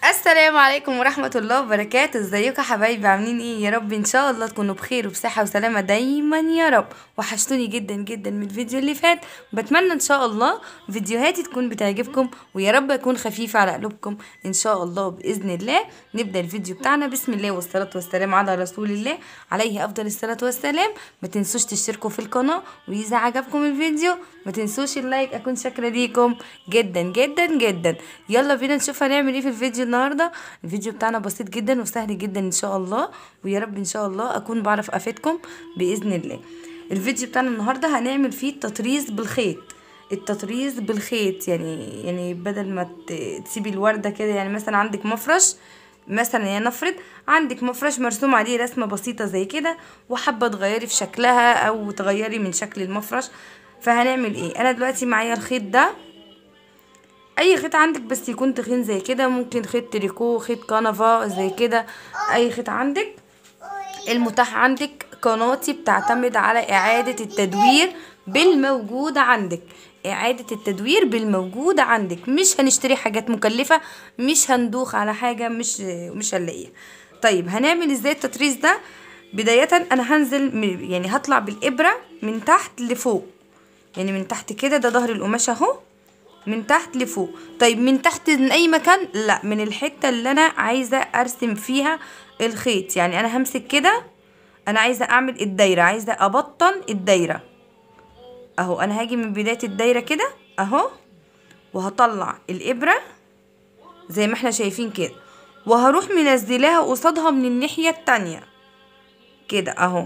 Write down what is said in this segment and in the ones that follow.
السلام عليكم ورحمة الله وبركاته ازيكم يا حبايبي عاملين ايه يا رب ان شاء الله تكونوا بخير وبصحة وسلامة دايما يا رب وحشتوني جدا جدا من الفيديو اللي فات بتمنى ان شاء الله فيديوهاتي تكون بتعجبكم ويا رب اكون خفيفة على قلوبكم ان شاء الله باذن الله نبدأ الفيديو بتاعنا بسم الله والصلاة والسلام على رسول الله عليه افضل الصلاة والسلام ما تنسوش تشتركوا في القناة واذا عجبكم الفيديو ما تنسوش اللايك اكون شاكرة ليكم جدا جدا جدا يلا بينا نشوف هنعمل ايه في الفيديو النهارده الفيديو بتاعنا بسيط جدا وسهل جدا ان شاء الله ويا رب ان شاء الله اكون بعرف افيدكم باذن الله الفيديو بتاعنا النهارده هنعمل فيه التطريز بالخيط التطريز بالخيط يعني يعني بدل ما ت- تسيبي الورده كده يعني مثلا عندك مفرش مثلا يعني نفرض عندك مفرش مرسوم عليه رسمه بسيطه زي كده وحابه تغيري في شكلها او تغيري من شكل المفرش فهنعمل ايه انا دلوقتي معايا الخيط ده اي خيط عندك بس يكون تخين زي كده ممكن خيط تريكو خيط كنفا زي كده اي خيط عندك المتاح عندك قناتي بتعتمد على اعادة التدوير بالموجود عندك اعادة التدوير بالموجود عندك مش هنشتري حاجات مكلفة مش هندوخ على حاجة مش مش هنلاقيها طيب هنعمل ازاي التطريز ده بداية انا هنزل من- يعني هطلع بالابرة من تحت لفوق يعني من تحت كده ده ظهر القماش اهو من تحت لفوق طيب من تحت من اي مكان لا من الحته اللي انا عايزه ارسم فيها الخيط يعني انا همسك كده انا عايزه اعمل الدايره عايزه ابطن الدايره اهو انا هاجي من بدايه الدايره كده اهو وهطلع الابره زي ما احنا شايفين كده وهروح منزلاها قصادها من الناحيه التانية كده اهو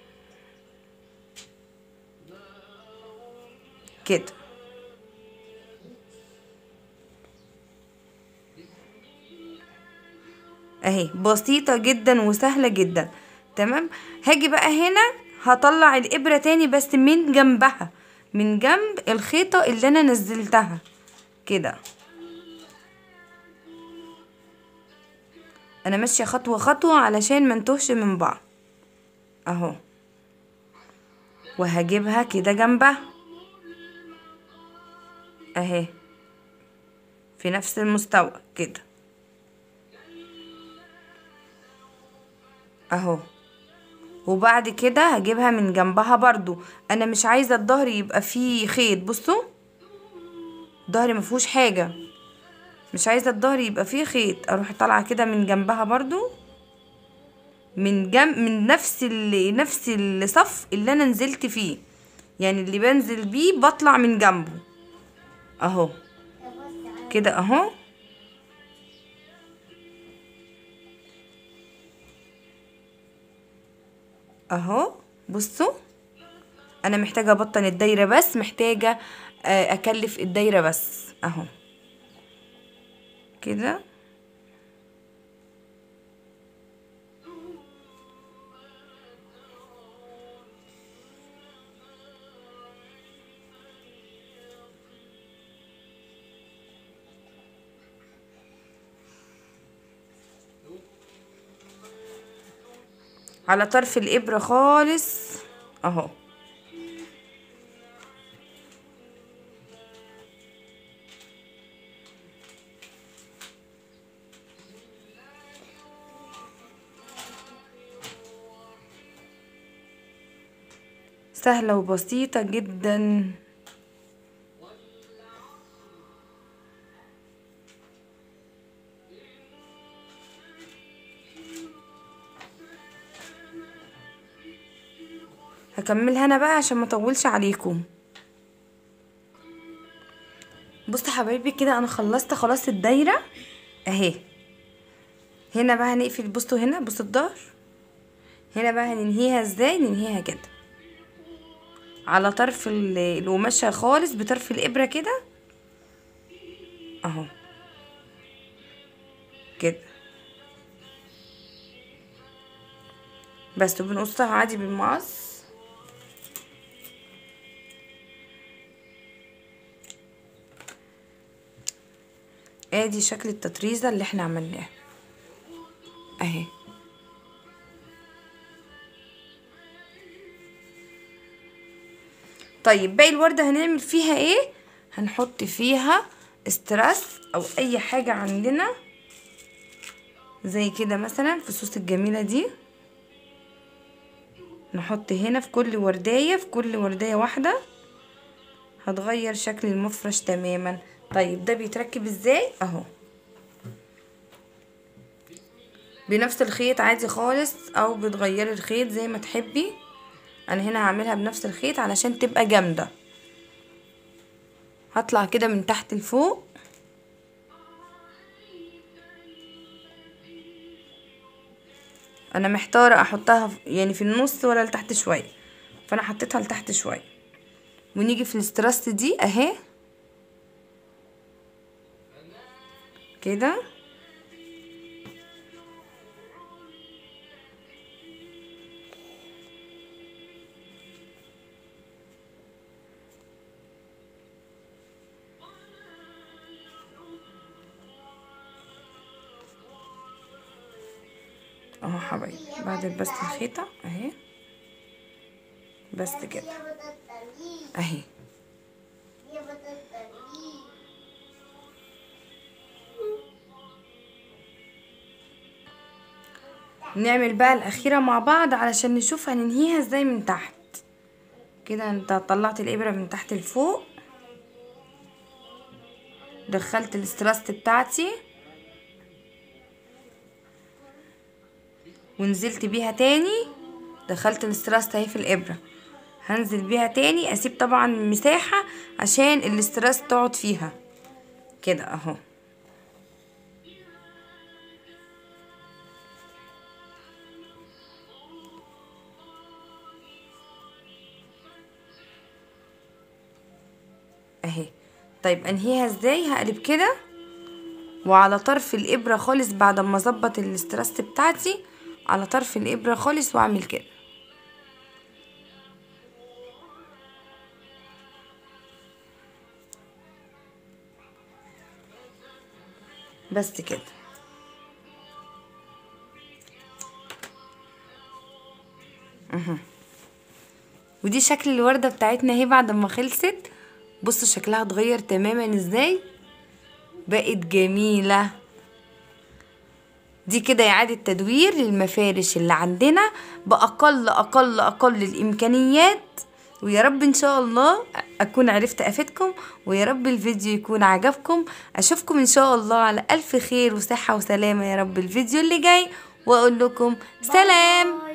كده اهي بسيطة جدا وسهلة جدا تمام هاجي بقى هنا هطلع الابرة تاني بس من جنبها من جنب الخيطة اللي انا نزلتها كده انا ماشية خطوة خطوة علشان ما نتوهش من بعض اهو وهجيبها كده جنبها اهي في نفس المستوى كده اهو وبعد كده هجيبها من جنبها برضو انا مش عايزه الظهر يبقى فيه خيط بصوا ظهري مفيهوش حاجه مش عايزه الظهر يبقى فيه خيط اروح طالعه كده من جنبها برضو من جنب من نفس ال... نفس الصف اللي انا نزلت فيه يعني اللي بنزل بيه بطلع من جنبه اهو كده اهو اهو بصوا انا محتاجه ابطن الدايره بس محتاجه آه، اكلف الدايره بس اهو كده على طرف الابره خالص اهو سهله وبسيطه جدا هكملها انا بقى عشان ما اطولش عليكم بصوا حبايبي كده انا خلصت خلاص الدايره اهي هنا بقى هنقفل بصوا هنا بصوا الظهر هنا بقى هننهيها ازاي ننهيها كده على طرف ال- القماشه خالص بطرف الابره كده اهو كده بس وبنقصها عادي بالمقص ادي شكل التطريزة اللي احنا عملناها اهي طيب باقي الوردة هنعمل فيها ايه هنحط فيها استرس او اي حاجة عندنا زي كده مثلا في الصوص الجميلة دي نحط هنا في كل وردية في كل وردية واحدة هتغير شكل المفرش تماما طيب ده بيتركب ازاي اهو بنفس الخيط عادي خالص او بتغيري الخيط زي ما تحبي انا هنا هعملها بنفس الخيط علشان تبقى جامدة هطلع كده من تحت لفوق انا محتارة احطها يعني في النص ولا لتحت شوية فانا حطيتها لتحت شوية ونيجي في الاستراست دي اهي كده اهو حبايبي بعد بس الخيطة اهي بس كده اهي نعمل بقى الاخيرة مع بعض علشان نشوف هننهيها ازاي من تحت كده انت طلعت الابرة من تحت لفوق دخلت الاستراست بتاعتي ونزلت بيها تاني دخلت الاستراست اهي في الابرة هنزل بيها تاني اسيب طبعا مساحة عشان الاستراست تقعد فيها كده اهو اهي طيب انهيها ازاي هقلب كده وعلى طرف الابرة خالص بعد ما اظبط الاستراست بتاعتي على طرف الابرة خالص واعمل كده بس كده اها ودي شكل الوردة بتاعتنا اهي بعد ما خلصت بصوا شكلها اتغير تماما ازاي بقت جميلة دي كده إعادة تدوير للمفارش اللي عندنا بأقل أقل أقل الإمكانيات ويا رب إن شاء الله أكون عرفت أفيدكم ويا رب الفيديو يكون عجبكم أشوفكم إن شاء الله على ألف خير وصحة وسلامة يا رب الفيديو اللي جاي وأقول لكم سلام